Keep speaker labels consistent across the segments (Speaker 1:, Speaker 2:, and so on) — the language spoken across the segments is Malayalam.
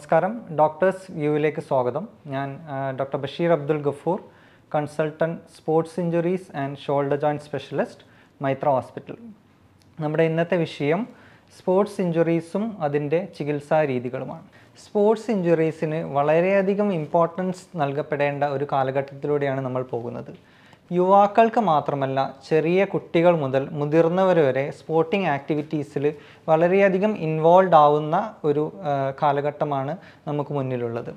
Speaker 1: നമസ്കാരം ഡോക്ടേഴ്സ് വ്യൂവിലേക്ക് സ്വാഗതം ഞാൻ doctor Basheer Abdul Gafoor consultant sports injuries and shoulder joint specialist Maitra hospital നമ്മുടെ ഇന്നത്തെ വിഷയം സ്പോർട്സ് ഇഞ്ചുറീസും അതിൻ്റെ ചികിത്സാ രീതികളുമാണ് സ്പോർട്സ് ഇഞ്ചുറീസിന് വളരെയധികം ഇമ്പോർട്ടൻസ് നൽകപ്പെടേണ്ട ഒരു കാലഘട്ടത്തിലൂടെയാണ് നമ്മൾ പോകുന്നത് യുവാക്കൾക്ക് മാത്രമല്ല ചെറിയ കുട്ടികൾ മുതൽ മുതിർന്നവർ വരെ സ്പോർട്ടിംഗ് ആക്ടിവിറ്റീസിൽ വളരെയധികം ഇൻവോൾവ് ആവുന്ന ഒരു ആ, കാലഘട്ടമാണ് നമുക്ക് മുന്നിലുള്ളത്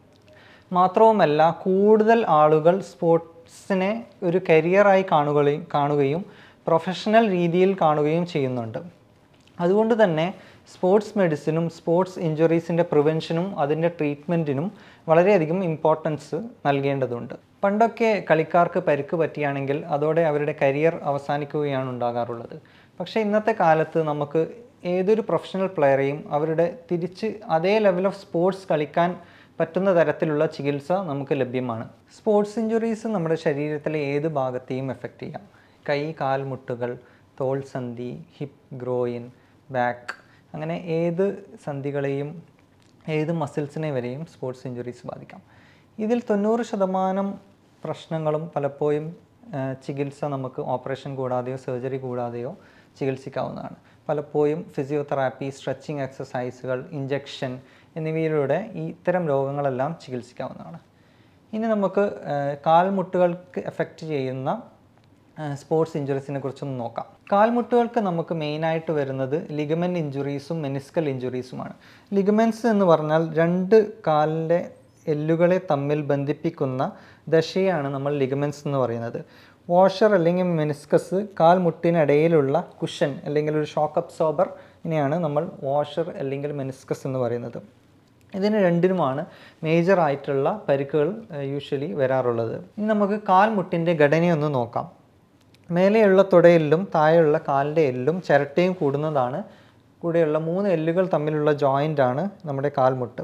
Speaker 1: മാത്രവുമല്ല കൂടുതൽ ആളുകൾ സ്പോർട്സിനെ ഒരു കരിയറായി കാണുകയും കാണുകയും പ്രൊഫഷണൽ രീതിയിൽ കാണുകയും ചെയ്യുന്നുണ്ട് അതുകൊണ്ട് തന്നെ സ്പോർട്സ് മെഡിസിനും സ്പോർട്സ് ഇഞ്ചുറീസിൻ്റെ പ്രിവെൻഷനും അതിൻ്റെ ട്രീറ്റ്മെൻറ്റിനും വളരെയധികം ഇമ്പോർട്ടൻസ് നൽകേണ്ടതുണ്ട് പണ്ടൊക്കെ കളിക്കാർക്ക് പരിക്ക് പറ്റിയാണെങ്കിൽ അതോടെ അവരുടെ കരിയർ അവസാനിക്കുകയാണ് ഉണ്ടാകാറുള്ളത് പക്ഷേ ഇന്നത്തെ കാലത്ത് നമുക്ക് ഏതൊരു പ്രൊഫഷണൽ പ്ലെയറെയും അവരുടെ തിരിച്ച് അതേ ലെവൽ ഓഫ് സ്പോർട്സ് കളിക്കാൻ പറ്റുന്ന തരത്തിലുള്ള ചികിത്സ നമുക്ക് ലഭ്യമാണ് സ്പോർട്സ് ഇഞ്ചുറീസ് നമ്മുടെ ശരീരത്തിലെ ഏത് ഭാഗത്തെയും എഫക്റ്റ് ചെയ്യാം കൈ കാൽ മുട്ടുകൾ തോൾ സന്ധി ഹിപ്പ് ഗ്രോയിൻ ബാക്ക് അങ്ങനെ ഏത് സന്ധികളെയും ഏത് മസിൽസിനെ വരെയും സ്പോർട്സ് ഇഞ്ചുറീസ് ബാധിക്കാം ഇതിൽ തൊണ്ണൂറ് ശതമാനം പ്രശ്നങ്ങളും പലപ്പോഴും ആ, ചികിത്സ നമുക്ക് ഓപ്പറേഷൻ കൂടാതെയോ സർജറി കൂടാതെയോ ചികിത്സിക്കാവുന്നതാണ് പലപ്പോഴും ഫിസിയോതെറാപ്പി സ്ട്രെച്ചിങ് എക്സസൈസുകൾ ഇഞ്ചക്ഷൻ എന്നിവയിലൂടെ ഈ ഇത്തരം രോഗങ്ങളെല്ലാം ചികിത്സിക്കാവുന്നതാണ് ഇനി നമുക്ക് ആ, കാൽമുട്ടുകൾക്ക് എഫക്റ്റ് ചെയ്യുന്ന സ്പോർട്സ് ഇഞ്ചുറീസിനെ കുറിച്ചൊന്ന് നോക്കാം കാൽമുട്ടുകൾക്ക് നമുക്ക് മെയിനായിട്ട് വരുന്നത് ലിഗമെൻറ്റ് ഇഞ്ചുറീസും മെനിസ്കൽ ഇഞ്ചുറീസുമാണ് ലിഗമെൻറ്റ്സ് എന്ന് പറഞ്ഞാൽ രണ്ട് കാലിൻ്റെ എല്ലുകളെ തമ്മിൽ ബന്ധിപ്പിക്കുന്ന ദശയാണ് നമ്മൾ ലിഗമെൻറ്റ്സ് എന്ന് പറയുന്നത് വാഷർ അല്ലെങ്കിൽ മെനിസ്കസ് കാൽമുട്ടിനിടയിലുള്ള കുഷൻ അല്ലെങ്കിൽ ഒരു ഷോക്ക് അബ്സോർബർ ഇനെയാണ് നമ്മൾ വാഷർ അല്ലെങ്കിൽ മെനിസ്കസ് എന്ന് പറയുന്നത് ഇതിന് രണ്ടിനുമാണ് മേജർ ആയിട്ടുള്ള പരിക്കുകൾ യൂഷ്വലി വരാറുള്ളത് ഇനി നമുക്ക് കാൽമുട്ടിൻ്റെ ഘടനയൊന്ന് നോക്കാം മേലെയുള്ള തുടയെല്ലും താഴെയുള്ള കാലിൻ്റെ എല്ലും ചിരട്ടയും കൂടുന്നതാണ് കൂടെയുള്ള മൂന്ന് എല്ലുകൾ തമ്മിലുള്ള ജോയിൻ്റാണ് നമ്മുടെ കാൽമുട്ട്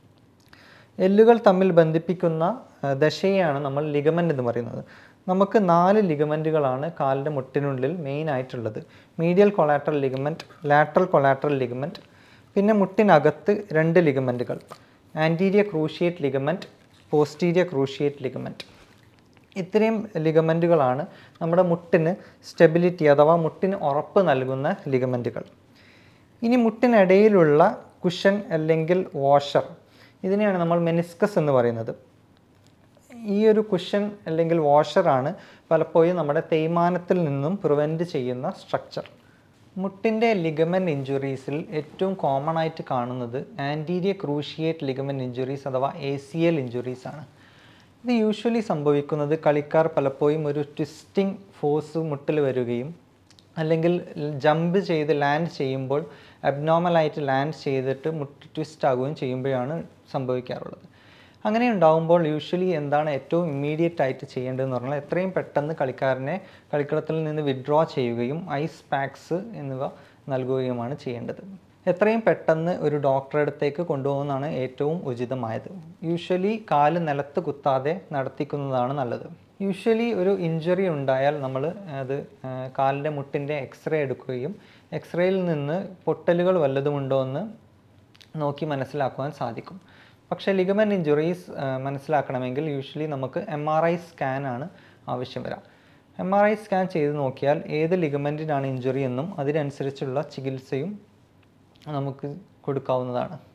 Speaker 1: എല്ലുകൾ തമ്മിൽ ബന്ധിപ്പിക്കുന്ന ആ, ദശയെയാണ് നമ്മൾ ലിഗമെൻ്റ് എന്ന് പറയുന്നത് നമുക്ക് നാല് ലിഗമെൻറ്റുകളാണ് കാലിൻ്റെ മുട്ടിനുള്ളിൽ മെയിൻ ആയിട്ടുള്ളത് medial collateral ligament lateral collateral ligament പിന്നെ മുട്ടിനകത്ത് രണ്ട് ലിഗമെൻറ്റുകൾ anterior cruciate ligament posterior cruciate ligament ഇത്രയും ലിഗമെൻറ്റുകളാണ് നമ്മുടെ മുട്ടിന് സ്റ്റെബിലിറ്റി അഥവാ മുട്ടിന് ഉറപ്പ് നൽകുന്ന ലിഗമെൻറ്റുകൾ ഇനി മുട്ടിനിടയിലുള്ള കുഷൻ അല്ലെങ്കിൽ വാഷർ ഇതിനെയാണ് നമ്മൾ മെനിസ്കസ് എന്ന് പറയുന്നത് ഈ ഒരു കുഷൻ അല്ലെങ്കിൽ വാഷറാണ് പലപ്പോഴും നമ്മുടെ തേയ്മാനത്തിൽ നിന്നും പ്രിവെൻറ്റ് ചെയ്യുന്ന സ്ട്രക്ചർ മുട്ടിൻ്റെ ലിഗമെൻറ്റ് ഇഞ്ചുറീസിൽ ഏറ്റവും കോമൺ ആയിട്ട് കാണുന്നത് ആൻറ്റീരിയർ ക്രൂഷിയേറ്റ് ലിഗമെൻറ്റ് ഇഞ്ചുറീസ് അഥവാ എ സി എൽ ഇഞ്ചുറീസ് ആണ് ഇത് യൂഷ്വലി സംഭവിക്കുന്നത് കളിക്കാർ പലപ്പോഴും ഒരു ട്വിസ്റ്റിംഗ് ഫോഴ്സ് മുട്ടിൽ വരികയും അല്ലെങ്കിൽ ജമ്പ് ചെയ്ത് ലാൻഡ് ചെയ്യുമ്പോൾ അബ്നോർമലായിട്ട് ലാൻഡ് ചെയ്തിട്ട് മുട്ട് ട്വിസ്റ്റ് ആകുകയും ചെയ്യുമ്പോഴാണ് സംഭവിക്കാറുള്ളത് അങ്ങനെ ഉണ്ടാകുമ്പോൾ യൂഷ്വലി എന്താണ് ഏറ്റവും ഇമ്മീഡിയറ്റ് ആയിട്ട് ചെയ്യേണ്ടതെന്ന് പറഞ്ഞാൽ എത്രയും പെട്ടെന്ന് കളിക്കാരനെ കളിക്കളത്തിൽ നിന്ന് വിഡ്രോ ചെയ്യുകയും ഐസ് പാക്സ് എന്നിവ നൽകുകയുമാണ് ചെയ്യേണ്ടത് എത്രയും പെട്ടെന്ന് ഒരു ഡോക്ടറെ അടുത്തേക്ക് കൊണ്ടുപോകുന്നതാണ് ഏറ്റവും ഉചിതമായത് യൂഷ്വലി കാല് നിലത്ത് കുത്താതെ നടത്തിക്കുന്നതാണ് നല്ലത് യൂഷ്വലി ഒരു ഇഞ്ചുറി ഉണ്ടായാൽ നമ്മൾ അത് ആ, കാലിൻ്റെ മുട്ടിൻ്റെ എക്സ്റേ എടുക്കുകയും എക്സ്റേയിൽ നിന്ന് പൊട്ടലുകൾ വല്ലതുമുണ്ടോ എന്ന് നോക്കി മനസ്സിലാക്കുവാൻ സാധിക്കും പക്ഷേ ലിഗമെൻറ്റ് ഇഞ്ചുറീസ് മനസ്സിലാക്കണമെങ്കിൽ യൂഷ്വലി നമുക്ക് എം ആർ ഐ സ്കാനാണ് ആവശ്യം വരാം എം ആർ ഐ സ്കാൻ ചെയ്ത് നോക്കിയാൽ ഏത് ലിഗമെൻറ്റിനാണ് ഇഞ്ചുറി എന്നും അതിനനുസരിച്ചുള്ള ചികിത്സയും നമുക്ക് കൊടുക്കാവുന്നതാണ്